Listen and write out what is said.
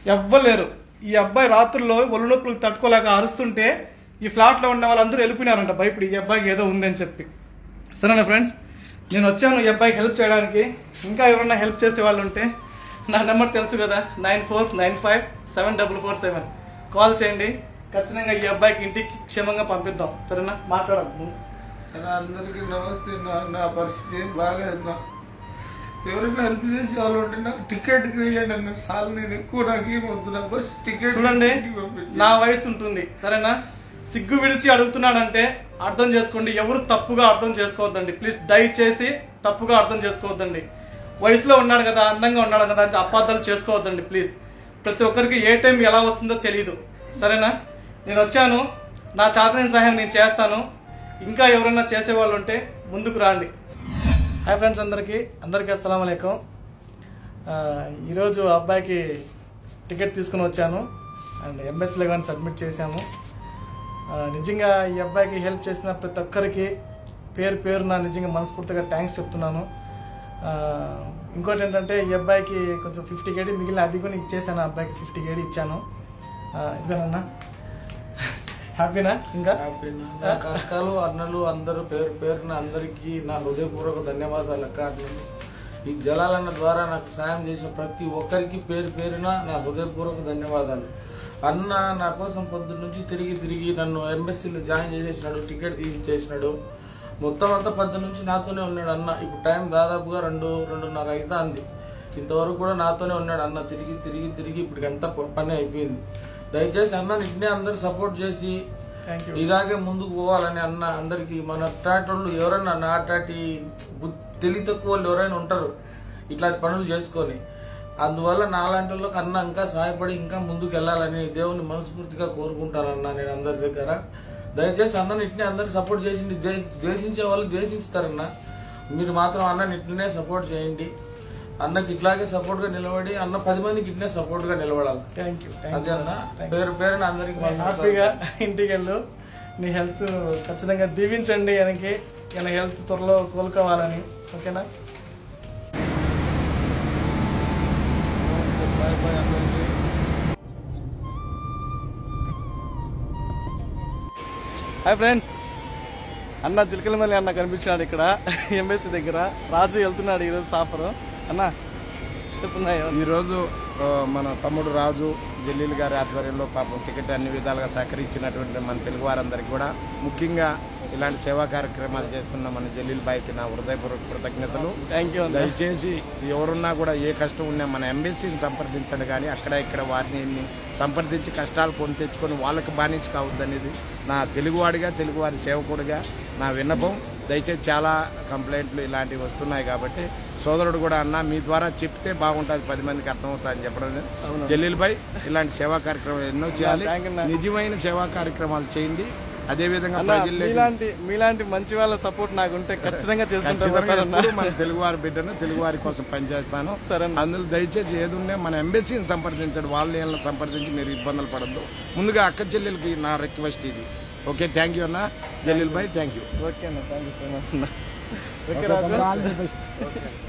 ఎవ్వలేరు ఈ అబ్బాయి రాత్రుల్లో ఒళ్ళు నొప్పులు తట్టుకోలేక అరుస్తుంటే ఈ ఫ్లాట్ లో ఉన్న వాళ్ళందరూ వెళ్ళిపోయినారంట భయపడి ఈ అబ్బాయికి ఏదో ఉందని చెప్పి సరేనా ఫ్రెండ్స్ నేను వచ్చాను ఈ అబ్బాయికి హెల్ప్ చేయడానికి ఇంకా ఎవరైనా హెల్ప్ చేసే వాళ్ళు ఉంటే నా నెంబర్ తెలుసు కదా nine four nine five seven double four seven call చేయండి ఖచ్చితంగా ఈ అబ్బాయికి ఇంటికి క్షేమంగా పంపిద్దాం సరేనా మాట్లాడాలి నా అందరికీ నమస్తే నా నా పరిస్థితి ఏం బాగాలేదు నా ఎవరైనా హెల్ప్ చేసే వాళ్ళు ఉంటే నాకు టికెట్ వేయండి అన్న సార్ నేను ఎక్కువ నాకు ఏం వద్దు నాకు బస్ టికెట్ చూడండి ఇంటికి పంపించండి. నా వయసు ఉంటుంది సరేనా సిగ్గు విడిచి అడుగుతున్నాడంటే అర్థం చేసుకోండి ఎవరు తప్పుగా అర్థం చేసుకోవద్దండి ప్లీజ్ దయచేసి తప్పుగా అర్థం చేసుకోవద్దండి వయసులో ఉన్నాడు కదా అందంగా ఉన్నాడు కదా అంటే అపార్థాలు చేసుకోవద్దండి ప్లీజ్ ప్రతి ఒక్కరికి ఏ టైం ఎలా వస్తుందో తెలియదు సరేనా నేను వచ్చాను నా చాతనైన సహాయం నేను చేస్తాను ఇంకా ఎవరైనా చేసేవాళ్ళు ఉంటే ముందుకు రాండి హాయ్ ఫ్రెండ్స్ అందరికీ అందరికీ అస్సలం అయికం ఈరోజు అబ్బాయికి టికెట్ తీసుకుని వచ్చాను అండ్ ఎంఎస్లో కానీ సబ్మిట్ చేశాము ఆ, నిజంగా ఈ అబ్బాయికి హెల్ప్ చేసిన ప్రతి ఒక్కరికి పేరు పేరున నిజంగా మనస్ఫూర్తిగా థ్యాంక్స్ చెప్తున్నాను ఆ, ఇంకోటి ఏంటంటే ఈ అబ్బాయికి కొంచెం ఫిఫ్టీ కేడీ మిగిలిన అవి కూడా ఇచ్చేసాను ఆ అబ్బాయికి ఫిఫ్టీ కేడీ ఇచ్చాను ఆ, ఇదేనన్నా హ్యాపీనా ఇంకా హ్యాపీ నా. నా అక్కలు అన్నలు అందరూ పేరు పేరున అందరికీ నా హృదయపూర్వక ధన్యవాదాలు అక్క అన్నలు ఈ జలాలన్న ద్వారా నాకు సాయం చేసిన ప్రతి ఒక్కరికి పేరు పేరున నా హృదయపూర్వక ధన్యవాదాలు అన్న నా కోసం పొద్దున్న నుంచి తిరిగి తిరిగి నన్ను ఎంబెస్సీలో జాయిన్ చేసేసినాడు టికెట్ తీసిచ్చేసినాడు మొత్తం అంతా పొద్దున్న నుంచి నాతోనే ఉన్నాడు అన్న ఇప్పుడు టైం దాదాపుగా రెండు రెండున్నర అవుతా అంది ఇంతవరకు కూడా నాతోనే ఉన్నాడు అన్న తిరిగి తిరిగి తిరిగి ఇప్పుడు అంతా పని అయిపోయింది దయచేసి అన్న ఇట్నే అందరు సపోర్ట్ చేసి థ్యాంక్ యూ ఇలాగే ముందుకు పోవాలని అన్న అందరికి మన అట్టాటి వాళ్ళు ఎవరైనా నా అట్టాటి బుద్ధి తెలివి తక్కువ వాళ్ళు ఎవరైనా ఉంటారు ఇట్లాంటి పనులు చేసుకొని అందువల్ల నాలాంటి వాళ్ళకి అన్న ఇంకా సహాయపడి ఇంకా ముందుకు వెళ్ళాలని దేవుని మనస్ఫూర్తిగా కోరుకుంటానన్న నేను అందరి దగ్గర దయచేసి అన్నని ఇట్నే అందరు సపోర్ట్ చేసి ద్వేష- ద్వేషించే వాళ్ళు ద్వేషిస్తారన్న మీరు మాత్రం అన్నని ఇట్లనే సపోర్ట్ చేయండి అన్నకి ఇట్లాగే సపోర్ట్ గా నిలబడి అన్న పది మందికి ఇట్నే సపోర్ట్ గా నిలబడాలి థ్యాంక్ యూ థ్యాంక్ అదే యూ అన్న పేరు పేరున అందరికి హ్యాపీగా ఇంటికి వెళ్ళు నీ హెల్త్ ఖచ్చితంగా దీవించండి వెనక్కి ఈయన హెల్త్ త్వరలో కోలుకోవాలని ఓకేనా బాయ్ బాయ్ అందరికీ హాయ్ ఫ్రెండ్స్ అన్న చిలకలమల్లి అన్న కనిపించినాడు ఇక్కడ ఎంబెస్సీ దగ్గర రాజు వెళ్తున్నాడు ఈరోజు సాఫర్ అన్న చెప్పున్నాయో ఈరోజు ఆ, మన తమ్ముడు రాజు జల్లీల్ గారి ఆధ్వర్యంలో పాపం టికెట్ అన్ని విధాలుగా సహకరించినటువంటి మన తెలుగు వారందరికీ కూడా ముఖ్యంగా ఇలాంటి సేవా కార్యక్రమాలు చేస్తున్న మన జల్లీల్ బాయ్కి నా హృదయపూర్వక కృతజ్ఞతలు థ్యాంక్ యూ అన్న దయచేసి ఎవరున్నా కూడా ఏ కష్టం ఉన్నా మన ఎంబెస్సీని సంప్రదించండి కానీ అక్కడ ఇక్కడ వారిని ఇన్ని సంప్రదించి కష్టాలు కొని తెచ్చుకొని వాళ్ళకి బానిస కావద్దనేది నా తెలుగువాడిగా తెలుగువారి సేవకుడిగా నా విన్నపం దయచేసి చాలా కంప్లైంట్లు ఇలాంటివి వస్తున్నాయి కాబట్టి సోదరుడు కూడా అన్న మీ ద్వారా చెప్తే బాగుంటుంది పది మందికి అర్థమవుతుంది అని చెప్పడం అవును. జల్లీల్పై ఇలాంటి సేవా కార్యక్రమాలు ఎన్నో చేయాలి థాంక్ యూ అన్న. నిజమైన సేవా కార్యక్రమాలు చేయండి అదేవిధంగా అన్న ప్రజల్లోకి మీలాంటి మీలాంటి మంచి వాళ్ళ సపోర్ట్ నాకు ఉంటే ఖచ్చితంగా ఖచ్చితంగా చేసుకుంటాను ఎప్పుడూ మన తెలుగువారి బిడ్డను తెలుగువారి కోసం పనిచేస్తాను సరే అన్న. అందులో దయచేసి ఏది ఉన్నా మన ఎంబెస్సీని సంప్రదించండి వాళ్ళ ఏళ్ళని సంప్రదించి మీరు ఇబ్బందులు పడద్దు ముందుగా అక్క చెల్లెలకి నా రిక్వెస్ట్ ఇది ఓకే థ్యాంక్ యూ అన్న జలీల్ భాయ్ థ్యాంక్ యూ ఓకే అన్న థ్యాంక్ యూ సో మచ్ అన్న okay Raju all the best okay